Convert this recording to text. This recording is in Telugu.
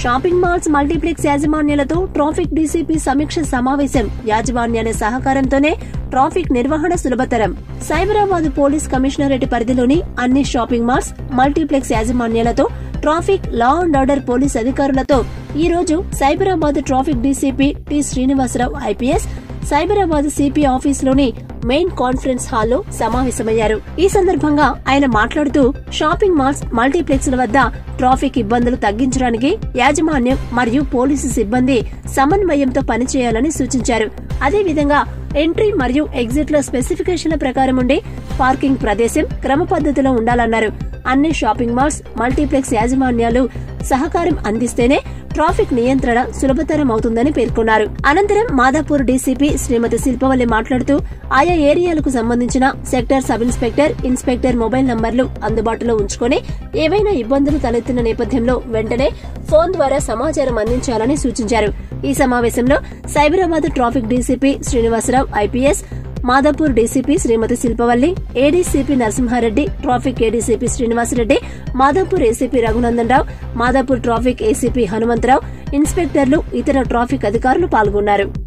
షాపింగ్ మాల్స్ మల్టీప్లెక్స్ యాజమాన్యాలతో ట్రాఫిక్ డీసీపీ సమీక్ష సమావేశం యాజమాన్యాల సహకారంతోనే ట్రాఫిక్ నిర్వహణ సులభతరం సైబరాబాద్ పోలీస్ కమిషనరేట్ పరిధిలోని అన్ని షాపింగ్ మాల్స్ మల్టీప్లెక్స్ యాజమాన్యాలతో traffic law and order police అధికారులతో ఈ రోజు Cyberabad traffic DCP T Srinivasarao IPS Cyberabad CP ఆఫీసులోని మెయిన్ కాన్ఫరెన్స్ హాల్లో సమావేశమయ్యారు ఈ సందర్భంగా ఆయన మాట్లాడుతూ షాపింగ్ మాల్స్ మల్టీప్లెక్స్ల వద్ద ట్రాఫిక్ ఇబ్బందులు తగ్గించడానికి యాజమాన్యం మరియు పోలీసు సిబ్బంది సమన్వయంతో పనిచేయాలని సూచించారు అదేవిధంగా ఎంట్రీ మరియు ఎగ్జిట్ లో స్పెసిఫికేషన్ల ప్రకారం ఉండే పార్కింగ్ ప్రదేశం క్రమ పద్ధతిలో ఉండాలన్నారు అన్ని షాపింగ్ మాల్స్ మల్టీప్లెక్స్ యాజమాన్యాలు సహకారం అందిస్తేనే ట్రాఫిక్ నియంత్రణ సులభతరం అవుతుందని పేర్కొన్నారు అనంతరం మాదాపూర్ డీసీపీ శ్రీమతి శిల్పవల్లి మాట్లాడుతూ ఆయా ఏరియాలకు సంబంధించిన sector sub inspector inspector mobile నంబర్లు అందుబాటులో ఉంచుకొని ఏవైనా ఇబ్బందులు తలెత్తిన నేపథ్యంలో వెంటనే ఫోన్ ద్వారా సమాచారం అందించాలని సూచించారు ఈ సమావేశంలో Cyberabad traffic DCP Srinivasarao IPS Madhapur DCP Shrimati Shilpavalli ADCP Narasimhareddy traffic ADCP Srinivasareddy Madhapur ACP Raghunandan Rao Madhapur traffic ACP Hanumantharao ఇన్స్పెక్టర్లు ఇతర ట్రాఫిక్ అధికారులు పాల్గొన్నారు